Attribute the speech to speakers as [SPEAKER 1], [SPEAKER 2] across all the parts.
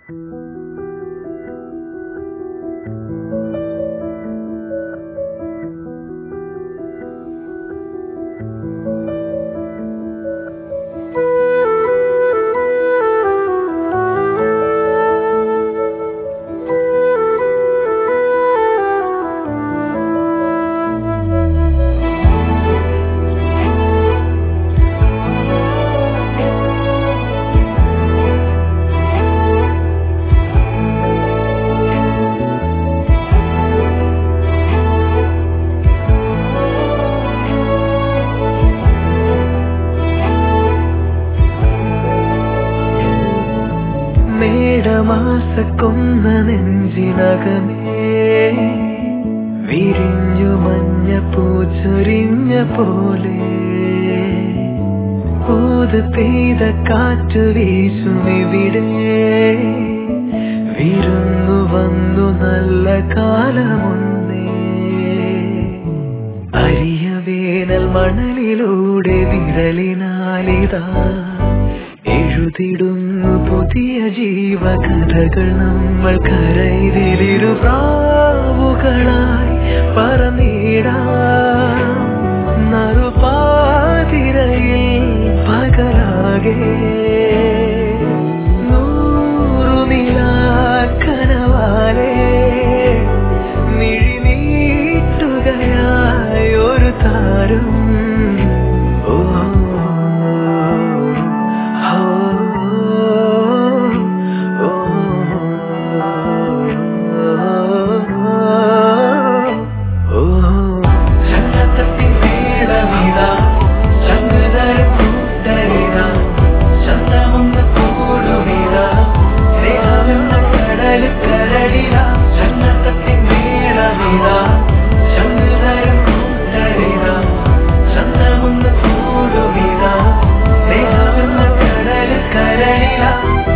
[SPEAKER 1] മേടമാസക്കൊന്ന നെഞ്ചിനകമേ വിരിഞ്ഞു മഞ്ഞ പൂച്ചൊരിഞ്ഞ പോലെ ഊത് പെയ്ത കാറ്റ് വീശുമിവിടെ വിരുന്നു വന്നു നല്ല കാലമൊന്നേ അരിയ വേനൽ മണലിലൂടെ വിരലിനാലിതാ എഴുതിടുന്നു പുതിയ ജീവകഥകൾ നമ്മൾ കരയിലിരു പ്രാവുകളായി പറന്നിടാം നറുപാതിരയിൽ പകലാകെ നൂറുനിലാക്കനവാലേ മിഴിനീട്ടുകയായി ഒരു താരം ഓ ചങ്ങത്തത്തിൻ മേളമിതാ ചങ്ങുതര കൂട്ടരിതാ ചന്തമൊന്ന് കൂടുമിതാ സ്നേഹമെന്ന കടല് കരടിതാ ചങ്ങത്തത്തിൻ മേളമിതാ ചങ്ങുതര കൂട്ടരിതാ ചന്തമൊന്ന് കൂടുമിതാ സ്നേഹമെന്ന കടല് കരടിതാ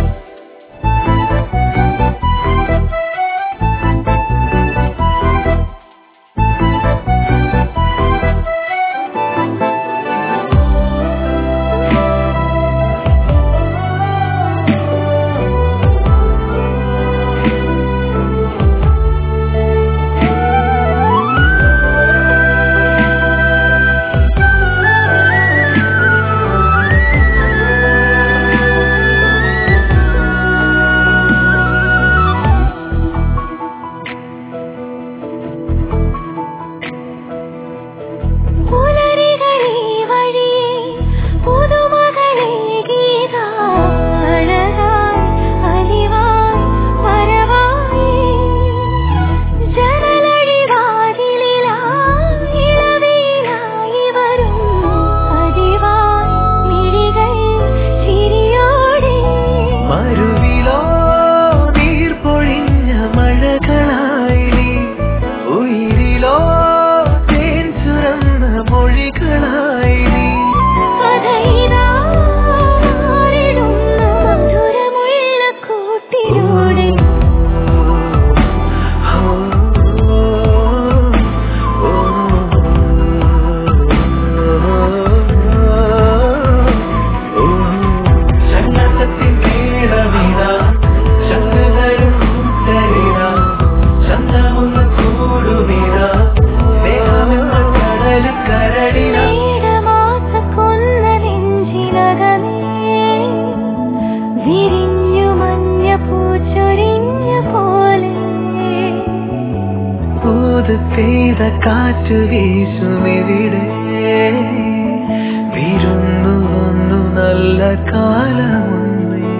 [SPEAKER 2] പുലരികളെ വഴിയേ പുതുമകളെ ഗീതാ അഴകായി അലിവായി വരവായി ജനലഴിവാതിലിലായി ഇളവീനായി വരും പതിവായി മിഴികൾ ചിരിയോടെ
[SPEAKER 1] മരുവിലോ നീർ പൊഴിഞ്ഞ മഴകളായി നീ ഉയിരിലോ തേൻ ചുരന്ന മൊഴികളായി നീ
[SPEAKER 2] പതയിതാ മാറിടുന്നു മധുരമുള്ള കൂട്ടിലൂടെ
[SPEAKER 1] ചങ്ങത്തത്തിൻ മേളമിതാ ചങ്ങുതരും കൂട്ടരിതാ ചന്തമൊന്ന് കൂടുമിതാ സ്നേഹമെന്ന കടല് കരടിനാ
[SPEAKER 2] മേടമാസക്കൊന്ന നെഞ്ചിനകമേ വിരിഞ്ഞു മഞ്ഞ പൂച്ചൊരിഞ്ഞ പോലെ
[SPEAKER 1] ഊത് പെയ്ത കാറ്റ് വീശുമിവിടെ വിരുന്നു വന്നു നല്ല കാലമൊന്നേ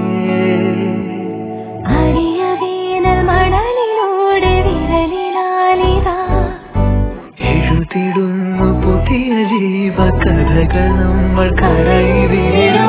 [SPEAKER 2] അരിയ വേനൽ മണലിലൂടെ വിരലിലാലിതാ
[SPEAKER 1] എഴുതിടുന്നു പുതിയ ജീവകഥകൾ നമ്മൾ കരയിലിരു